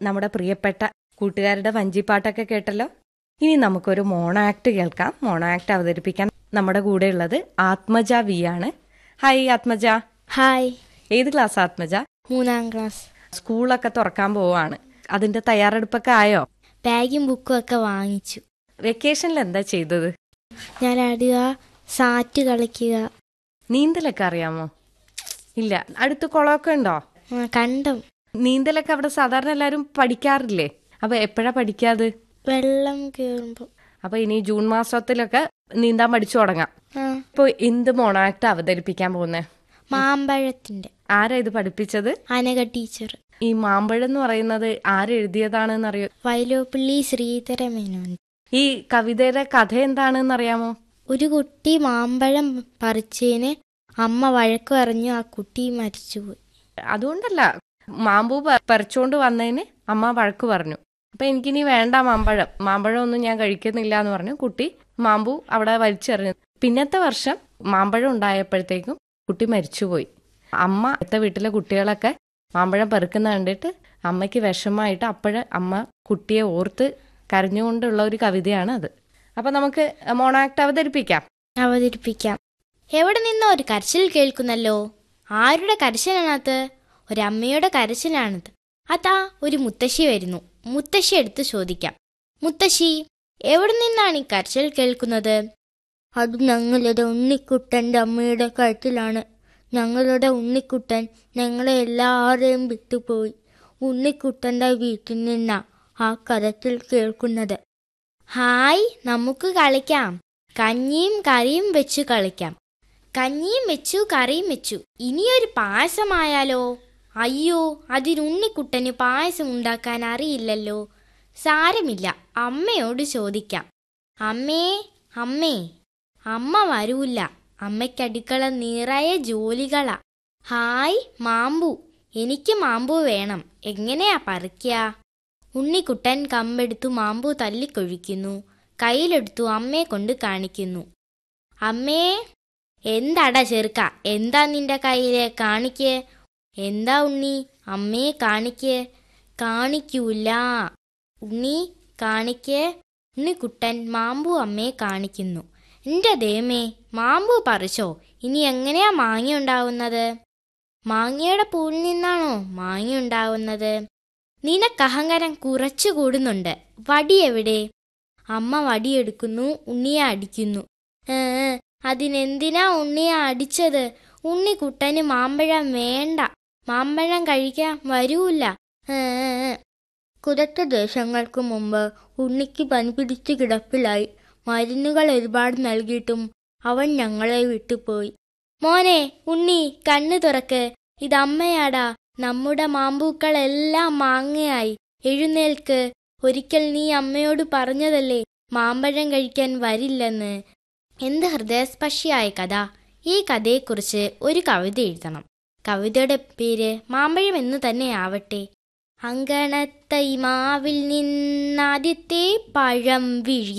നമ്മുടെ പ്രിയപ്പെട്ട കൂട്ടുകാരുടെ വഞ്ചിപ്പാട്ടൊക്കെ കേട്ടല്ലോ ഇനി നമുക്കൊരു മോണോ ആക്ട് കേൾക്കാം മോണോ ആക്ട് അവതരിപ്പിക്കാൻ നമ്മുടെ കൂടെ ഉള്ളത് ആത്മജ വി ആണ് ഹായ് ആത്മജ ഹായ് ഏത് ക്ലാസ് ആത്മജ മൂന്നാം ക്ലാസ് സ്കൂളൊക്കെ തുറക്കാൻ പോവാണ് അതിന്റെ തയ്യാറെടുപ്പൊക്കെ ആയോ ബാഗും ബുക്കും ഒക്കെ വാങ്ങിച്ചു വെക്കേഷനിൽ എന്താ ചെയ്തത് ഞാൻ ആടുക സാറ്റ് കളിക്കുക നീന്തലൊക്കെ അറിയാമോ ഇല്ല അടുത്ത് കുളമൊക്കെ ഉണ്ടോ ആ, കണ്ടം നീന്തലൊക്കെ അവിടെ സാധാരണ എല്ലാവരും പഠിക്കാറില്ലേ അപ്പൊ എപ്പോഴാ പഠിക്കാത് വെള്ളം കയറുമ്പോൾ അപ്പൊ ഇനി ജൂൺ മാസത്തിലൊക്കെ നീന്താൻ പഠിച്ചു തുടങ്ങാം ആ ഇപ്പൊ എന്ത് മോണാക്ട് അവതരിപ്പിക്കാൻ പോകുന്നേ മാമ്പഴത്തിന്റെ ആരാ ഇത് പഠിപ്പിച്ചത് അനഘ ടീച്ചർ ഈ മാമ്പഴം എന്ന് പറയുന്നത് ആരെഴുതിയതാണെന്ന് അറിയോ വൈലോപ്പിള്ളി ശ്രീധര മേനോൻ ഈ കവിതയുടെ കഥ എന്താണെന്ന് അറിയാമോ ഒരു കുട്ടി മാമ്പഴം പറിച്ചതിന് അമ്മ വഴക്ക് പറഞ്ഞു ആ കുട്ടി മരിച്ചുപോയി അതുകൊണ്ടല്ല മാമ്പൂ പ- പറിച്ചോണ്ട് വന്നതിന് അമ്മ വഴക്ക് പറഞ്ഞു അപ്പൊ എനിക്കിനി വേണ്ട മാമ്പഴം മാമ്പഴം ഒന്നും ഞാൻ കഴിക്കുന്നില്ല എന്ന് പറഞ്ഞു കുട്ടി മാമ്പൂ അവിടെ വലിച്ചെറിഞ്ഞു പിന്നത്തെ വർഷം മാമ്പഴം ഉണ്ടായപ്പോഴത്തേക്കും കുട്ടി മരിച്ചുപോയി അമ്മ അടുത്ത വീട്ടിലെ കുട്ടികളൊക്കെ മാമ്പഴം പെറുക്കുന്ന കണ്ടിട്ട് അമ്മയ്ക്ക് വിഷമമായിട്ട് അപ്പോഴ അമ്മ കുട്ടിയെ ഓർത്ത് കരഞ്ഞുകൊണ്ടുള്ള ഒരു കവിതയാണ് അത് അപ്പൊ നമുക്ക് മോണാക്ട് അവതരിപ്പിക്കാം അവതരിപ്പിക്കാം എവിടെ നിന്നോ ഒരു കരച്ചിൽ കേൾക്കുന്നല്ലോ ആരുടെ കരച്ചിലാണത് ഒരമ്മയുടെ കരച്ചിലാണത് അതാ ഒരു മുത്തശ്ശി വരുന്നു മുത്തശ്ശി എടുത്ത് ചോദിക്കാം മുത്തശ്ശി എവിടെ നിന്നാണ് ഈ കരച്ചിൽ കേൾക്കുന്നത് അത് ഞങ്ങളുടെ ഉണ്ണിക്കുട്ടന്റെ അമ്മയുടെ കരച്ചിലാണ് ഞങ്ങളുടെ ഉണ്ണിക്കുട്ടൻ ഞങ്ങളെ എല്ലാവരെയും വിട്ടുപോയി ഉണ്ണിക്കുട്ടന്റെ വീട്ടിൽ നിന്നാ ആ കരച്ചിൽ കേൾക്കുന്നത് ഹായ് നമുക്ക് കളിക്കാം കഞ്ഞിയും കറിയും വെച്ചു കളിക്കാം കഞ്ഞിയും വെച്ചു കറിയും വെച്ചു ഇനിയൊരു പായസമായാലോ അയ്യോ അതിന് ഉണ്ണിക്കുട്ടന് പായസം ഉണ്ടാക്കാൻ അറിയില്ലല്ലോ സാരമില്ല അമ്മയോട് ചോദിക്കാം അമ്മേ അമ്മേ അമ്മ വരൂല്ല അമ്മയ്ക്ക് അടുക്കള നിറയെ ജോലികളാ ഹായ് മാമ്പു എനിക്ക് മാമ്പു വേണം എങ്ങനെയാ പറിക്കുക ഉണ്ണിക്കുട്ടൻ കമ്പെടുത്തു മാമ്പു തല്ലിക്കൊഴിക്കുന്നു കയ്യിലെടുത്തു അമ്മയെ കൊണ്ട് കാണിക്കുന്നു അമ്മേ എന്താടാ ചെറുക്ക എന്താ നിന്റെ കയ്യിലെ കാണിക്ക് എന്താ ഉണ്ണി അമ്മയെ കാണിക്ക് കാണിക്കൂല ഉണ്ണി കാണിക്ക് ഉണ്ണിക്കുട്ടൻ മാമ്പു അമ്മയെ കാണിക്കുന്നു എന്റെ ദേമേ മാമ്പു പറിച്ചോ ഇനി എങ്ങനെയാ മാങ്ങ ഉണ്ടാവുന്നത് മാങ്ങയുടെ പൂവിൽ നിന്നാണോ മാങ്ങ ഉണ്ടാവുന്നത് നിനക്കഹങ്കാരം കുറച്ചു കൂടുന്നുണ്ട് വടി എവിടെ അമ്മ വടിയെടുക്കുന്നു ഉണ്ണിയെ അടിക്കുന്നു ഏ അതിനെന്തിനാ ഉണ്ണിയെ അടിച്ചത് ഉണ്ണിക്കുട്ടന് മാമ്പഴം വേണ്ട മാമ്പഴം കഴിക്കാൻ വരൂല ഏ കുറച്ച് ദിവസങ്ങൾക്ക് മുമ്പ് ഉണ്ണിക്ക് പനി പിടിച്ച് കിടപ്പിലായി മരുന്നുകൾ ഒരുപാട് നൽകിയിട്ടും അവൻ ഞങ്ങളെ വിട്ടുപോയി മോനെ ഉണ്ണി കണ്ണു തുറക്ക് ഇതമ്മയാടാ നമ്മുടെ മാമ്പൂക്കളെല്ലാം മാങ്ങയായി എഴുന്നേൽക്ക് ഒരിക്കൽ നീ അമ്മയോട് പറഞ്ഞതല്ലേ മാമ്പഴം കഴിക്കാൻ വരില്ലെന്ന് എന്ത് ഹൃദയസ്പർശിയായ കഥ ഈ കഥയെക്കുറിച്ച് ഒരു കവിത എഴുതണം കവിതയുടെ പേര് മാമ്പഴം എന്ന് തന്നെ ആവട്ടെ അങ്കണത്തൈ മാവിൽ നിന്നാദ്യത്തെ പഴം വിഴി